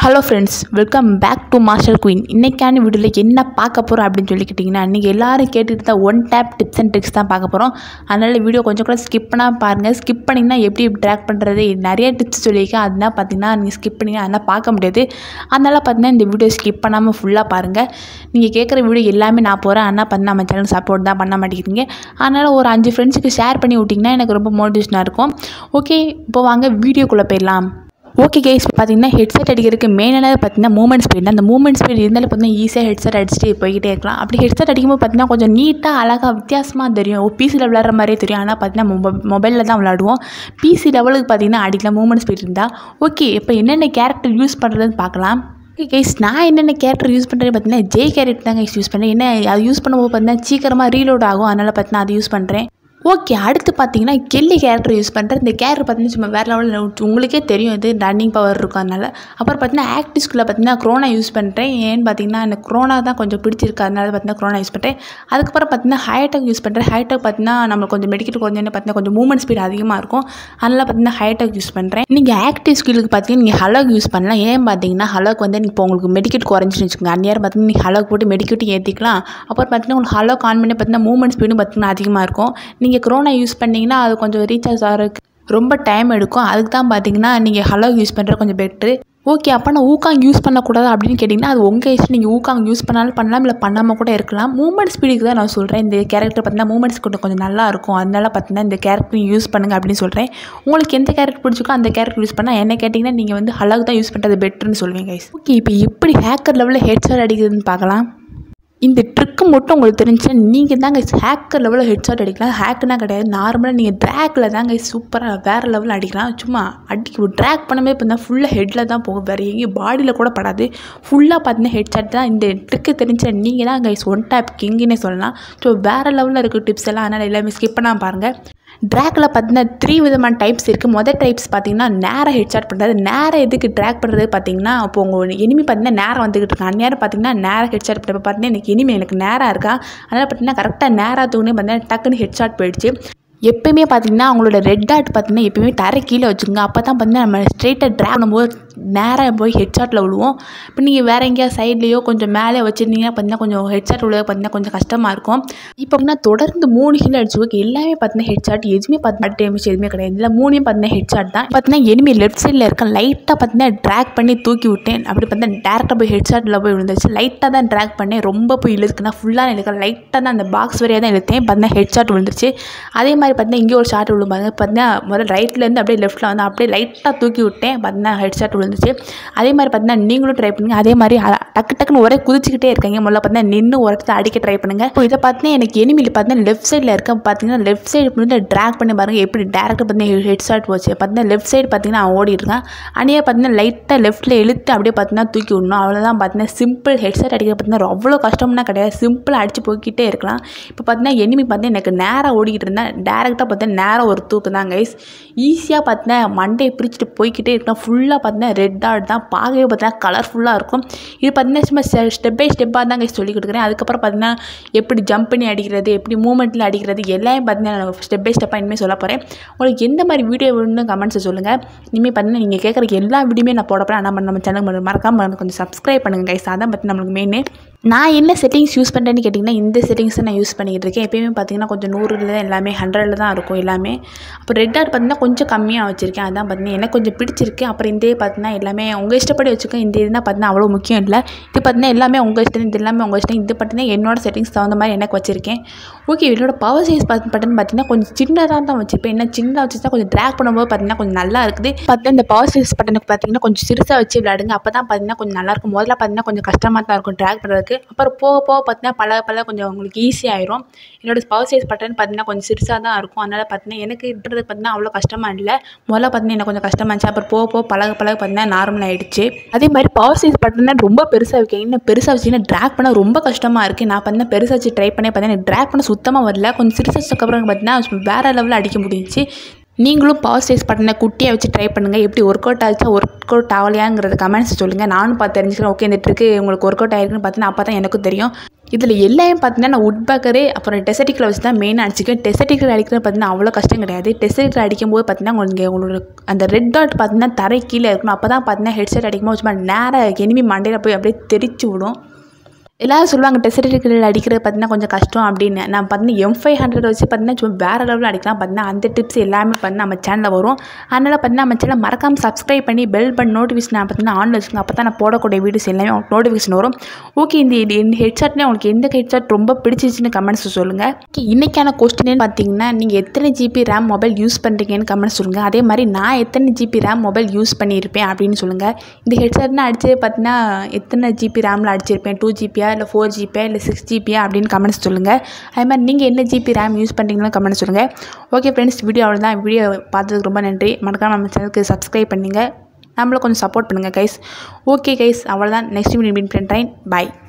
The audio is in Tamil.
hello friends welcome back to Master Queen இன்றைக்கான வீடியோவில் என்ன பார்க்க போகிறோம் அப்படின்னு சொல்லிக்கிட்டிங்கன்னா நீங்கள் எல்லாரும் கேட்டுட்டு தான் one tap tips and tricks தான் பார்க்க போகிறோம் அதனால் வீடியோ கொஞ்சம் கூட ஸ்கிப் பண்ணால் பாருங்கள் ஸ்கிப் பண்ணிங்கன்னா எப்படி ட்ராக் பண்ணுறது நிறைய டிப்ஸ் சொல்லியிருக்கேன் அதெல்லாம் பார்த்தீங்கன்னா நீங்கள் ஸ்கிப் பண்ணிங்கன்னா அதெல்லாம் பார்க்க முடியாது அதனால் பார்த்தீங்கன்னா இந்த வீடியோ ஸ்கிப் பண்ணாமல் ஃபுல்லாக பாருங்கள் நீங்கள் கேட்குற வீடியோ எல்லாமே நான் போகிறேன் ஆனால் பார்த்தீங்கன்னா நம்ம சேனல் சப்போர்ட் தான் பண்ண மாட்டேங்கிறீங்க அதனால் ஒரு அஞ்சு ஃப்ரெண்ட்ஸுக்கு ஷேர் பண்ணி விட்டிங்கன்னா எனக்கு ரொம்ப மோட்டிவேஷனாக இருக்கும் ஓகே இப்போ வாங்க வீடியோக்குள்ளே போயிடலாம் ஓகே கேஸ் பார்த்தீங்கன்னா ஹெட்செட் அடிக்கிறதுக்கு மெயினானது பார்த்தீங்கன்னா மூமெண்ட் ஸ்பீட் அந்த மூமெண்ட் ஸ்பீட் இருந்தாலும் பார்த்தீங்கன்னா ஈஸியாக ஹெட்செட் அடிச்சுட்டு போய்கிட்டே இருக்கலாம் அப்படி ஹெட்செட் அடிக்கும்போது பார்த்தீங்கன்னா கொஞ்சம் நீட்டாக அழகாக வித்தியாசமாக தெரியும் பிசியில் விளாட்ற மாதிரியே தெரியும் ஆனால் பார்த்தீங்கன்னா மொப மொபைலில் தான் விளாடுவோம் பிசி லெவலுக்கு பார்த்தீங்கன்னா அடிக்கலாம் மூமெண்ட் ஸ்பீட் இருந்தால் ஓகே இப்போ என்னென்ன கேரக்டர் யூஸ் பண்ணுறதுன்னு பார்க்கலாம் ஓகே கைஸ் நான் என்னென்ன கேரக்டர் யூஸ் பண்ணுறேன் பார்த்தீங்கன்னா ஜே கேரக்டர் தான் கைஸ் யூஸ் பண்ணுறேன் என்ன அது யூஸ் பண்ணும்போது பார்த்தீங்கன்னா சீக்கிரமாக ரீலோட் ஆகும் அதனால் பார்த்தீங்கன்னா அது யூஸ் பண்ணுறேன் ஓகே அடுத்து பார்த்தீங்கன்னா கெல்லி கேரக்டர் யூஸ் பண்ணுறேன் இந்த கேரக்டர் பார்த்தீங்கன்னா சும்மா வேறு லெவலில் உங்களுக்கே தெரியும் இது ரன்னிங் பவர் இருக்கும் அதனால் அப்புறம் பார்த்தீங்கன்னா ஆக்டிவ் ஸ்கூலில் பார்த்தீங்கன்னா க்ரோனா யூஸ் பண்ணுறேன் ஏன்னு பார்த்தீங்கன்னா எனக்கு க்ரோனா தான் கொஞ்சம் பிடிச்சிருக்கு அதனால பார்த்தீங்கன்னா க்ரோனா யூஸ் பண்ணுறேன் அதுக்கப்புறம் பார்த்தீங்கன்னா ஹைடெக் யூஸ் பண்ணுறேன் ஹைடெக் பார்த்தீங்கன்னா நம்மளுக்கு கொஞ்சம் மெடிக்கல் கொஞ்சம் பார்த்தீங்கன்னா கொஞ்சம் மூவ்மெண்ட் ஸ்பீட் அதிகமாக இருக்கும் அதனால் பார்த்தீங்கன்னா ஹைடெக் யூஸ் பண்ணுறேன் நீங்கள் ஆக்டிவ் ஸ்கில்லுக்கு பார்த்தீங்கன்னா நீங்கள் ஹலோக் யூஸ் பண்ணலாம் ஏன் பார்த்தீங்கன்னா ஹலோக் வந்து இப்போ உங்களுக்கு மெடிக்கெட் குறைஞ்சின்னு வச்சுக்கோங்க அந்நேரம் பார்த்தீங்கன்னா நீங்கள் ஹலோக் போட்டு மெடிக்கெட்டும் ஏற்றிக்கலாம் அப்புறம் பார்த்தீங்கன்னா உங்களுக்கு ஹலோக் ஆன் பண்ணி பார்த்தீங்கன்னா மூவ்மெண்ட் ஸ்பீடும் பார்த்தீங்கன்னா அதிகமாக இருக்கும் நீங்கள் க்ரோனா யூஸ் பண்ணிங்கன்னா அது கொஞ்சம் ரீசார்ஜ் ஆகிறதுக்கு ரொம்ப டைம் எடுக்கும் அதுக்கு தான் பார்த்தீங்கன்னா நீங்கள் ஹலோ யூஸ் பண்ணுறது கொஞ்சம் பெட்ரு ஓகே அப்போ நான் ஊக்காங் யூஸ் பண்ணக்கூடாது அப்படின்னு கேட்டிங்கன்னா அது உங்கள் இஷ்டம் நீங்கள் ஊக்காங் யூஸ் பண்ணாலும் பண்ணலாம் இல்லை பண்ணாமல் கூட இருக்கலாம் மூமெண்ட் ஸ்பீடுக்கு தான் நான் சொல்கிறேன் இந்த கேரக்டர் பார்த்தீங்கன்னா மூமெண்ட்ஸ் கொஞ்சம் கொஞ்சம் நல்லா இருக்கும் அதனால பார்த்தீங்கன்னா இந்த கேரக்டர் யூஸ் பண்ணுங்கள் அப்படின்னு சொல்கிறேன் உங்களுக்கு எந்த கேரக்டர் பிடிச்சிக்கோ அந்த கேரக்டர் யூஸ் பண்ணால் என்ன கேட்டிங்கன்னா நீங்கள் வந்து ஹலோக்கு தான் யூஸ் பண்ணுறது பெட்டர்னு சொல்லுவீங்க கைஸ் ஓகே இப்போ எப்படி ஹேக்கர் லெவலில் ஹெட்ஷாட் அடிக்குதுன்னு பார்க்கலாம் இந்த ட்ரிக்கு மட்டும் உங்களுக்கு தெரிஞ்சுன்னா நீங்கள் தாங்க ஹேக்கர் லெவலில் ஹெட்ஷாட் அடிக்கலாம் ஹேக்குனா கிடையாது நார்மலாக நீங்கள் ட்ராக்கில் தாங்க சூப்பராக வேறு லெவலில் அடிக்கலாம் சும்மா அடிக்க ட்ராக் பண்ணவே பார்த்தா ஃபுல்லாக ஹெட்டில் தான் போகும் வேறு எங்கேயும் பாடியில் கூட படாது ஃபுல்லாக பார்த்தீங்கன்னா ஹெட்ஷாட் தான் இந்த ட்ரிக்கு தெரிஞ்ச நீங்கள் தான் கைஸ் ஒன் டேப் கிங்குன்னே சொல்லலாம் ஸோ வேறு லெவலில் இருக்க டிப்ஸ் எல்லாம் அதனால் எல்லாமே ஸ்கிப் பண்ணால் பாருங்கள் ட்ராக்கில் பார்த்தீங்கன்னா த்ரீ விதமான டைப்ஸ் இருக்குது மொதல் டைப்ஸ் பார்த்தீங்கன்னா நேராக ஹெட்ஷாட் பண்ணுறது நேரம் எதுக்கு ட்ராக் பண்ணுறது பார்த்தீங்கன்னா இப்போ உங்கள் எனிமி பார்த்தீங்கன்னா நேரம் வந்துக்கிட்டு இருக்கு அந்நேரம் பார்த்தீங்கன்னா நேரம் ஹெட்ஷாட் பண்ணுறப்ப பார்த்தீங்கன்னா எனக்கு எனிமி எனக்கு நேராக இருக்கா அதனால் பார்த்தீங்கன்னா கரெக்டாக நேராக தூணே பார்த்தீங்கன்னா டக்குன்னு ஹெட்ஷாட் போயிடுச்சு எப்பயுமே பார்த்தீங்கன்னா அவங்களோட ரெட் டாட் பார்த்தீங்கன்னா எப்பயுமே தரை கீழே வச்சுக்கோங்க அப்போ தான் பார்த்தீங்கன்னா நம்ம ஸ்ட்ரெயிட்டாக ட்ராக் பண்ணும்போது நேராக போய் ஹெட்ஷாட்டில் விழுவோம் இப்போ நீங்கள் வேறு எங்கேயா சைட்லேயோ கொஞ்சம் மேலே வச்சுருந்தீங்கன்னா பார்த்தீங்கன்னா கொஞ்சம் ஹெட்ஷாட் விழுக பார்த்தீங்கன்னா கொஞ்சம் கஷ்டமாக இருக்கும் இப்போ பார்த்தீங்கன்னா தொடர்ந்து மூணு ஹில் அடிச்சு எல்லாமே பார்த்தீங்கன்னா ஹெட்ஷாட் எதுவுமே பார்த்தீங்கன்னா டேமேஜ் எதுவுமே கிடையாது இல்லை மூணையும் பார்த்தீங்கன்னா ஹெட்ஷாட் தான் பார்த்தீங்கன்னா எனிமி லெஃப்ட் சைடில் இருக்க லைட்டாக பார்த்தீங்கன்னா ட்ராக் பண்ணி தூக்கி விட்டேன் அப்படி பார்த்தீங்கன்னா டேரெக்டாக போய் ஹெட்ஷாட்டில் போய் விழுந்துச்சு லைட்டாக தான் ட்ராக் பண்ணேன் ரொம்ப போய் இழுத்துக்குன்னா ஃபுல்லாக இழுக்க லைட்டாக தான் அந்த பாக்ஸ் வரையாக தான் இழுத்தேன் பார்த்தீங்கன்னா ஹெட்ஷாட் விழுந்துருச்சு அதே மாதிரி பார்த்தீங்கன்னா இங்கே ஒரு ஷாட் விழும் பாருங்க பார்த்தீங்கன்னா முதல்ல ரைட்லேருந்து அப்படியே லெஃப்ட்டில் வந்து அப்படியே லைட்டாக தூக்கி விட்டேன் பார்த்தீங்கன்னா ஹெட்ஷாட் விழுந்துச்சு அதே மாதிரி பார்த்தீங்கன்னா நீங்களும் ட்ரை பண்ணுங்கள் அதே மாதிரி அ- டக்கு டக்குன்னு ஒரே குதிச்சுக்கிட்டே இருக்காங்க முதல்ல பார்த்தீங்கன்னா நின்று ஒரு இடத்துல அடிக்க ட்ரை பண்ணுங்கள் இப்போ இதை பார்த்தீங்கன்னா எனக்கு எனிமியில் பார்த்தீங்கன்னா லெஃப்ட் சைடில் இருக்க பார்த்தீங்கன்னா லெஃப்ட் சைடு வந்து ட்ராக் பண்ணி பாருங்கள் எப்படி டேரக்டாக பார்த்தீங்கன்னா ஹெட் ஷாட் போச்சு பார்த்தீங்கன்னா லெஃப்ட் சைடு பார்த்தீங்கன்னா அவன் ஓடி இருக்கான் அன்னையே பார்த்தீங்கன்னா லைட்டாக லெஃப்ட்டில் இழுத்து அப்படியே பார்த்தீங்கன்னா தூக்கி விடணும் அவ்வளோதான் பார்த்தீங்கன்னா சிம்பிள் ஹெட் ஷாட் அடிக்க பார்த்தீங்கன்னா அவ்வளோ கஷ்டம்னா கிடையாது சிம்பிளாக அடிச்சு போய்க்கிட்டே இருக்கலாம் இப்போ பார்த்தீங்கன்னா எனிமி பார்த்தீங்கன்னா எனக்கு நேராக ஓடிக்கிட்டு இருந்தேன் டேரெக்டாக பார்த்தீங்கன்னா நேராக ஒரு தூக்கு தான் கைஸ் ஈஸியாக பார்த்தீங்கன்னா மண்டையை பிரிச்சுட்டு போய்க்கிட்டே இருக்கலாம் ஃபுல்லாக பார்த்தீங்கன்னா ரெட் டாட் தான் பார்க்கவே பார்த்தீங்கன்னா கலர்ஃபுல்லாக இருக்கும் இது பார்த்தீங்கன்னா சும்மா ஸ்டெப் பை ஸ்டெப்பாக தான் கைஸ் சொல்லி கொடுக்குறேன் அதுக்கப்புறம் பார்த்தீங்கன்னா எப்படி ஜம்ப் பண்ணி அடிக்கிறது எப்படி மூமெண்ட்டில் அடிக்கிறது எல்லாமே பார்த்தீங்கன்னா நான் ஸ்டெப் பை ஸ்டெப்பாக இனிமேல் சொல்ல போகிறேன் உங்களுக்கு எந்த மாதிரி வீடியோ வேணும்னு கமெண்ட்ஸை சொல்லுங்கள் இனிமேல் பார்த்தீங்கன்னா நீங்கள் கேட்குற எல்லா வீடியோமே நான் போட போகிறேன் ஆனால் நம்ம சேனல் மறக்காமல் கொஞ்சம் சப்ஸ்கிரைப் பண்ணுங்கள் கைஸ் அதான் பற்றி நம்மளுக்கு மெயின் நான் என்ன செட்டிங்ஸ் யூஸ் பண்ணுறேன்னு கேட்டிங்கன்னா இந்த செட்டிங்ஸை நான் யூஸ் பண்ணிக்கிட்டு இருக்கேன் எப்பயுமே பார்த்தீங்கன்னா கொஞ்சம் நூறில் தான் எல்லாமே ஹண்ட்ரடில் தான் இருக்கும் எல்லாமே அப்புறம் ரெட் டாட் பார்த்தீங்கன்னா கொஞ்சம் கம்மியாக வச்சுருக்கேன் அதான் பார்த்தீங்கன்னா எனக்கு கொஞ்சம் பிடிச்சிருக்கு அப்புறம் இந்த பார்த்தீங்கன்னா எல்லாமே உங்கள் இஷ்டப்படி வச்சுக்கோங்க இந்த இதுனா பார்த்தீங்கன்னா அவ்வளோ முக்கியம் இல்லை இது பார்த்தீங்கன்னா எல்லாமே உங்கள் இஷ்டம் இது எல்லாமே உங்கள் இஷ்டம் இது பார்த்தீங்கன்னா என்னோட செட்டிங்ஸ் தகுந்த மாதிரி எனக்கு வச்சுருக்கேன் ஓகே என்னோட பவர் சைஸ் பார்த்து பட்டன் பார்த்தீங்கன்னா கொஞ்சம் சின்னதாக தான் வச்சுருப்பேன் என்ன சின்னதாக வச்சு கொஞ்சம் ட்ராக் பண்ணும்போது பார்த்தீங்கன்னா கொஞ்சம் நல்லா இருக்குது பார்த்தீங்கன்னா இந்த பவர் சைஸ் பட்டனுக்கு பார்த்தீங்கன்னா கொஞ்சம் சிறுசாக வச்சு விளையாடுங்க அப்போ தான் பார்த்தீங்கன்னா கொஞ்சம் நல்லாயிருக்கும் முதல்ல பார்த்தீங்கன்னா கொஞ்சம் கஷ்டமாக தான் இருக்கும் ட்ராக் பண்ணுறதுக்கு அப்புறம் போக போக பார்த்தீங்கன்னா பல பல கொஞ்சம் உங்களுக்கு ஈஸியாயிரும் என்னோட பவர் சைஸ் பட்டன் பார்த்தீங்கன்னா கொஞ்சம் சிறுசாக தான் இருக்கும் அதனால் பார்த்தீங்கன்னா எனக்கு இட்டுறது பார்த்தீங்கன்னா அவ்வளோ கஷ்டமாக இல்லை முதல்ல பார்த்தீங்கன்னா எனக்கு கொஞ்சம் கஷ்டமாக இருந்துச்சு அப்புறம் போக போக பழக பழக பார்த்தீங்கன்னா நார்மல் ஆயிடுச்சு அதே மாதிரி பவர் சைஸ் பட்டன் ரொம்ப பெருசாக இருக்கேன் இன்னும் பெருசாக வச்சுன்னா ட்ராக் பண்ண ரொம்ப கஷ்டமாக இருக்குது நான் பார்த்தீங்கன்னா பெருசாக வச்சு ட்ரை பண்ணி பார்த்தீங்கன்னா ட்ராக் பண்ண சுத்தமாக வரல கொஞ்சம் சிறுசு வச்சதுக்கப்புறம் பார்த்தீங்கன்னா வேறு லெவலில் அடிக்க முடிஞ்சுச்சு நீங்களும் பவர் சைஸ் பட்டனை குட்டியாக வச்சு ட்ரை பண்ணுங்கள் எப்படி ஒர்க் அவுட் ஆச்சா ஒர்க் அவுட் ஆகலையாங்கிறத கமெண்ட்ஸ் சொல்லுங்கள் நானும் பார்த்து தெரிஞ்சுக்கிறேன் ஓகே இந்த ட்ரிக்கு உங்களுக்கு ஒர்க் அவுட் ஆயிருக்குன்னு பார்த்தீங்கன்னா அப்போ தான் எனக்கும் தெரியும் இதில் எல்லாமே பார்த்தீங்கன்னா நான் உட் பேக்கரே அப்புறம் டெசட்டிக்கில் வச்சு தான் மெயினாக அடிச்சிக்கேன் டெசட்டிக்கில் அடிக்கிறது பார்த்தீங்கன்னா அவ்வளோ கஷ்டம் கிடையாது டெசட்டிக்கில் அடிக்கும்போது பார்த்தீங்கன்னா உங்களுக்கு உங்களோட அந்த ரெட் டாட் பார்த்தீங்கன்னா தரை கீழே இருக்கணும் அப்போ தான் பார்த்தீங்கன்னா ஹெட்செட் அடிக்கும்போது சும்மா நேராக எனிமி மண்டையில் போய் அப்படியே தெரிச்சு விடும் எல்லாரும் சொல்லுவாங்க டெசட்டிக்கில் அடிக்கிறது பார்த்தீங்கன்னா கொஞ்சம் கஷ்டம் அப்படின்னு நான் பார்த்தீங்கன்னா எம் ஃபைவ் ஹண்ட்ரட் வச்சு பார்த்தீங்கன்னா சும்மா வேறு லெவலில் அடிக்கலாம் பார்த்தீங்கன்னா அந்த டிப்ஸ் எல்லாமே பார்த்தீங்கன்னா நம்ம சேனலில் வரும் அதனால் பார்த்தீங்கன்னா நம்ம சேனல் மறக்காமல் சப்ஸ்கிரைப் பண்ணி பெல் பண்ணி நோட்டிஃபிகேஷன் பார்த்தீங்கன்னா ஆன் வச்சுக்கோங்க அப்போ தான் நான் போடக்கூடிய வீடியோஸ் எல்லாமே உங்களுக்கு நோட்டிஃபிகேஷன் வரும் ஓகே இந்த இது- இந்த ஹெட்செட்லேயே உங்களுக்கு எந்த ஹெட்செட் ரொம்ப பிடிச்சிச்சின்னு கமெண்ட்ஸ் சொல்லுங்கள் ஓகே இன்றைக்கான கொஸ்டின் பார்த்தீங்கன்னா நீங்கள் எத்தனை ஜிபி ரேம் மொபைல் யூஸ் பண்ணுறீங்கன்னு கமெண்ட்ஸ் சொல்லுங்கள் அதே மாதிரி நான் எத்தனை ஜிபி ரேம் மொபைல் யூஸ் பண்ணியிருப்பேன் அப்படின்னு சொல்லுங்கள் இந்த ஹெட்செட்னா அடிச்சு பார்த்தீங்கன்னா எத்தனை ஜிபி ரேமில் அடிச்சிருப்பேன் டூ ஜிபியா இல்லை ஃபோர் ஜிபியா இல்லை சிக்ஸ் ஜிபியா அப்படின்னு கமெண்ட்ஸ் சொல்லுங்கள் அதே மாதிரி நீங்கள் என்ன ஜிபி ரேம் யூஸ் பண்ணுறீங்களோ கமெண்ட்ஸ் சொல்லுங்கள் ஓகே ஃப்ரெண்ட்ஸ் வீடியோ அவ்வளோதான் வீடியோ பார்த்ததுக்கு ரொம்ப நன்றி மறக்காம நம்ம சேனலுக்கு சப்ஸ்கிரைப் பண்ணுங்கள் நம்மளை கொஞ்சம் சப்போர்ட் பண்ணுங்கள் கைஸ் ஓகே கைஸ் அவ்வளோதான் நெக்ஸ்ட் வீடியோ மீட் பண்ணுறேன் பாய்